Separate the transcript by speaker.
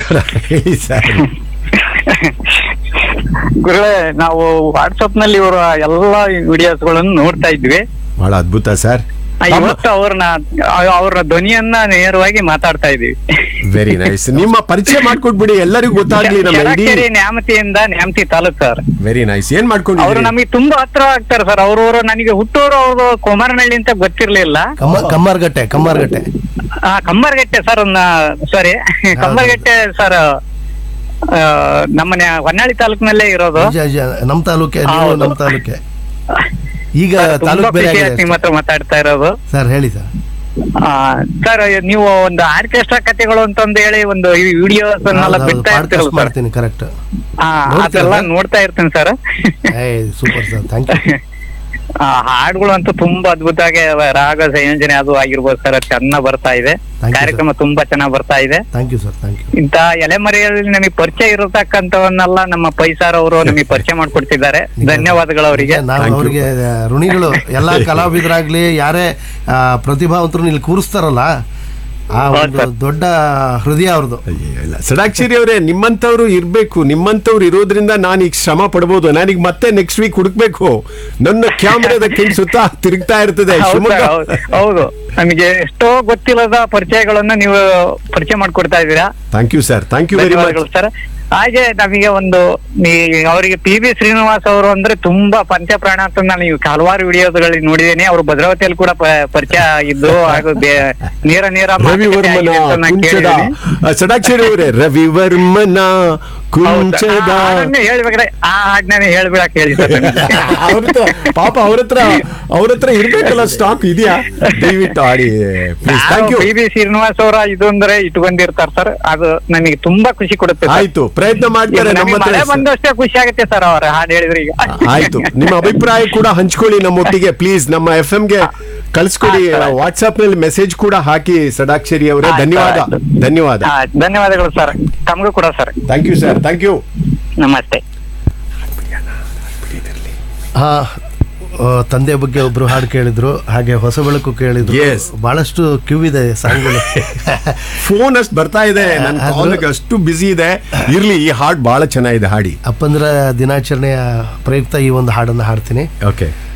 Speaker 1: ನಮಸ್ಕಾರ ಹೇಳಿ ಸರ್
Speaker 2: ಗುರುಗಳೇ ನಾವು ವಾಟ್ಸಪ್ ನಲ್ಲಿ ಇವರ ಎಲ್ಲಾ ವಿಡಿಯೋಸ್ ಗಳನ್ನು ನೋಡ್ತಾ ಇದ್ವಿ
Speaker 1: ಬಹಳ ಅದ್ಭುತ ಸರ್
Speaker 2: ಆ, ಇವತ್ತು ಅವ್ರನ್ನ ಅವರ ಧ್ವನಿಯನ್ನ ನೇರವಾಗಿ ಮಾತಾಡ್ತಾ ಇದೀವಿ
Speaker 1: ವೆರಿ ನೈಸ್ ನಿಮ್ಮ ಪರಿಚಯ ಮಾಡ್ಕೊಟ್ಬಿಡಿ ಎಲ್ಲರಿಗೂ ಗೊತ್ತಾಗ್ಲಿ ನಮ್ಮ ಇಡೀ
Speaker 2: ಚಳ್ಳಕೆರೆ ನ್ಯಾಮತಿಯಿಂದ Nyamathi taluk sir
Speaker 1: very nice ಏನ್
Speaker 2: ಅವರು
Speaker 1: ಮಾಡ್ಕೊಂಡಿದ್ದೀರಿ
Speaker 2: ನಮಗೆ ತುಂಬಾ ಹತ್ರ ಆಗ್ತಾರೆ ಸರ್ ಅವ್ರವ್ರು ನನಗೆ ಹುಟ್ಟೂರು ಅವ್ರದ್ದು ಕುಮಾರನಹಳ್ಳಿ ಅಂತ ಗೊತ್ತಿರ್ಲಿಲ್ಲ
Speaker 3: ಕಮ್ಮ ಕಮ್ಮಾರ್ಗಟ್ಟೆ ಕಮ್ಮಾರ್ಗಟ್ಟೆ
Speaker 2: ಆ, ಕಂಬರ್ಗಟ್ಟೆ ಸರ್ ಸಾರಿ ಕಂಬರ್ಗಟ್ಟೆ ಸರ್ ನಮ್ಮ ನ್ಯಾ- ಹೊನ್ನಾಳಿ ತಾಲೂಕಿನಲ್ಲೇ ಇರೋದು
Speaker 3: ನಿಜ, ನಿಜ. ನಮ್ ತಾಲೂಕೆ ನೀವು
Speaker 2: ಹೌದು.
Speaker 3: ನಮ್ ತಾಲೂಕೆ ಈಗ
Speaker 2: ಸರ್, ತುಂಬಾ
Speaker 3: ತಾಲೂಕ್ ಬೇರೆ
Speaker 2: ಖುಷಿ
Speaker 3: ಆಗಿದೆ
Speaker 2: ಆಯ್ತು ನಿಮ್ಮ ಹತ್ರ ಮಾತಾಡ್ತಾ ಇರೋದು
Speaker 3: ಸರ್ ಹೇಳಿ ಸರ್
Speaker 2: ಆ, ಸರ್ ನೀವು ಒಂದು ಆರ್ಕೆಸ್ಟ್ರಾ ಕಥೆಗಳು ಅಂತಂದು ಹೇಳಿ ಒಂದು ವಿಡಿಯೋಸ್ ಅನ್ನೆಲ್ಲ ಬಿಡ್ತಾ ಇರ್ತೀರಲ್ಲ
Speaker 3: ಪಾಡ್ಕಾಸ್ಟ್
Speaker 2: ಸರ್
Speaker 3: ಮಾಡ್ತೀನಿ ಕರೆಕ್ಟ್
Speaker 2: ಹಾ
Speaker 3: ನೋಡ್ತೀರಾ
Speaker 2: ಅದೆಲ್ಲ
Speaker 3: ಸರ್?
Speaker 2: ನೋಡ್ತಾ ಇರ್ತೀನಿ ಸರ್
Speaker 3: ಏ ಸೂಪರ್ ಸರ್ ಥ್ಯಾಂಕ್ ಯು
Speaker 2: ಆ, ಹಾಡುಗಳು ಅಂತೂ ತುಂಬಾ ಅದ್ಭುತವಾಗಿ ರಾಗ ಸಂಯೋಜನೆ ಅದು ಆಗಿರ್ಬೋದು ಸರ್ ಚೆನ್ನಾಗ್ ಬರ್ತಾ ಇದೆ
Speaker 3: Thank you,
Speaker 2: ಕಾರ್ಯಕ್ರಮ ತುಂಬಾ ಚೆನ್ನಾಗ್ ಬರ್ತಾ ಇದೆ
Speaker 3: thank you sir thank you
Speaker 2: ಇಂತ ಎಲೆಮರೆಯಲ್ಲಿ ನಮಗೆ ಪರಿಚಯ ಇರತಕ್ಕಂತವನ್ನೆಲ್ಲ ನಮ್ಮ ಪೈಸಾರ್ ಅವರು ನಮಗೆ ಪರಿಚಯ ಮಾಡ್ಕೊಡ್ತಿದ್ದಾರೆ ಧನ್ಯವಾದಗಳು ಅವರಿಗೆ
Speaker 3: ನಾವು
Speaker 1: Thank you.
Speaker 3: ಅವರಿಗೆ ಋಣಿಗಳು ಎಲ್ಲಾ ಕಲಾವಿದರಾಗ್ಲಿ ಯಾರೇ ಆ, ಪ್ರತಿಭಾವಂತರು ಇಲ್ಲಿ ಕೂರಿಸ್ತಾರಲ್ಲ ಆ
Speaker 2: ಹೌದು
Speaker 3: ಒಂದು
Speaker 2: ಸರ್.
Speaker 3: ದೊಡ್ಡ ಹೃದಯ ಅವ್ರದ್ದು
Speaker 1: ಅಯ್ಯೋ, ಇಲ್ಲ ಸಡಾಕ್ಷರಿ ಅವರೇ ನಿಮ್ಮಂತವ್ರು ಇರ್ಬೇಕು ನಿಮ್ಮಂತವ್ರು ಇರೋದ್ರಿಂದ ನಾನು ಈಗ ಶ್ರಮ ಪಡ್ಬೋದು ನಾನೀಗ ಮತ್ತೆ ನೆಕ್ಸ್ಟ್ ವೀಕ್ ಹುಡುಕ್ಬೇಕು ನನ್ನ ಕ್ಯಾಮ್ರಾದ ಕಿಂಗ್ ಸುತ್ತ ತಿರುಗ್ತಾ ಇರ್ತದೆ
Speaker 2: ಹೌದು
Speaker 1: ಶಿವಮೊಗ್ಗ
Speaker 2: ಸರ್, ಹೌದು. ಹೌದು ನಮಗೆ ಎಷ್ಟೋ ಗೊತ್ತಿಲ್ಲದ ಪರಿಚಯಗಳನ್ನ ನೀವು ಪರಿಚಯ ಮಾಡ್ಕೊಡ್ತಾ ಇದ್ದೀರಾ
Speaker 1: thank you sir thank you very much
Speaker 2: ಧನ್ಯವಾದಗಳು ಸರ್ ಹಾಗೆ ನಮಗೆ ಒಂದು ಈ- ಅವರಿಗೆ ಪಿ ಬಿ ಶ್ರೀನಿವಾಸ್ ಅವರು ಅಂದ್ರೆ ತುಂಬಾ ಪಂಚಪ್ರಾಣ ಅಂತ ನಾನು ಈ ಹಲವಾರು ವಿಡಿಯೋಗಳಲ್ಲಿ ನೋಡಿದ್ದೇನೆ ಅವರು ಭದ್ರಾವತಿಯಲ್ಲಿ ಕೂಡ ಪ- ಪರಿಚಯ ಇದ್ದು ಹಾಗೂ ಬೇ- ನೇರ ನೇರ ಮಾತುಕತೆ
Speaker 1: ರವಿವರ್ಮನ
Speaker 2: ಆಗಿದೆ ಅಂತ ನಾನು
Speaker 1: ಕುಂಚದ
Speaker 2: ಕೇಳಿದ್ದೀನಿ.
Speaker 1: ಸಡಾಕ್ಷರಿ ಅವರೇ ರವಿವರ್ಮನ
Speaker 2: ಹೌದಾ?
Speaker 1: ಕುಂಚದ
Speaker 2: ಆ ಹಾಡನ್ನೇ ಹೇಳ್ಬೇಕಾದ್ರೆ ಆ ಹಾಡ್ನೇ ಹೇಳ್ಬಿಡಕ್ ಹೇಳಿ ಸರ್ ನನಗೆ.
Speaker 1: ಅವ್ರ ಹತ್ರ ಪಾಪ ಅವ್ರ ಹತ್ರ ಅವ್ರ ಹತ್ರ ಇರ್ಬೇಕಲ್ಲ ಸ್ಟಾಕ್ ಇದೆಯಾ ದಯವಿಟ್ಟು ಆಡಿ please thank you
Speaker 2: P B Srinivas ಅವರ ಇದು ಅಂದ್ರೆ ಇಟ್ಕೊಂಡಿರ್ತಾರೆ ಸರ್ ಅದು ನನಗೆ ತುಂಬಾ ಖುಷಿ ಕೊಡುತ್ತೆ ಸರ್.
Speaker 1: ಆಯ್ತು ಪ್ರಯತ್ನ ಮಾಡ್ತಾರೆ ನಮ್ಮ
Speaker 2: ನಮಗೆ ಮಳೆ
Speaker 1: ಹತ್ರ
Speaker 2: ಬಂದಷ್ಟೇ ಖುಷಿ ಆಗುತ್ತೆ ಸರ್ ಅವ್ರ ಹಾಡು ಹೇಳಿದ್ರೆ ಈಗ
Speaker 1: ಆಯ್ತು ನಿಮ್ಮ ಅಭಿಪ್ರಾಯ ಕೂಡ ಹಂಚ್ಕೊಳ್ಳಿ ನಮ್ಮೊಟ್ಟಿಗೆ ಪ್ಲೀಸ್ ನಮ್ಮ ಎಫ್ ಗೆ ಕಳಿಸ್ಕೊಡಿ
Speaker 2: ಆಯ್ತು, ಆಯ್ತು.
Speaker 1: ವಾಟ್ಸ್ಆಪ್ ನಲ್ಲಿ ಮೆಸೇಜ್ ಕೂಡ ಹಾಕಿ ಸಡಾಕ್ಷರಿ ಅವರೇ
Speaker 2: ಆಯ್ತು,
Speaker 1: ಧನ್ಯವಾದ
Speaker 2: ಆಯ್ತು.
Speaker 1: ಧನ್ಯವಾದ
Speaker 2: ಆ, ಧನ್ಯವಾದಗಳು ಸರ್ ತಮಗೂ ಕೂಡ sir
Speaker 1: thank you sir thank you
Speaker 2: ನಮಸ್ತೆ
Speaker 3: ಹಾ ಆ, ತಂದೆ ಬಗ್ಗೆ ಒಬ್ರು ಹಾಡು ಕೇಳಿದ್ರು ಹಾಗೆ ಹೊಸ ಬೆಳಕು ಕೇಳಿದ್ರು
Speaker 1: Yes.
Speaker 3: ಬಹಳಷ್ಟು ಕ್ಯೂ ಇದೆ ಸಾಂಗ್ಗಳು
Speaker 1: ಫೋನ್ ಅಷ್ಟು ಬರ್ತಾ ಇದೆ ನನ್ನ
Speaker 3: ಅದು-
Speaker 1: ಕಾಲ್ ಅಷ್ಟು ಬಿಸಿ ಇದೆ ಇರ್ಲಿ ಈ ಹಾಡ್ ಬಹಳ ಚೆನ್ನಾಗಿದೆ ಹಾಡಿ
Speaker 3: ಅಪ್ಪಂದ್ರ ದಿನಾಚರಣೆಯ ಪ್ರಯುಕ್ತ ಈ ಒಂದು ಹಾಡನ್ನು ಹಾಡ್ತೀನಿ
Speaker 1: ಓಕೆ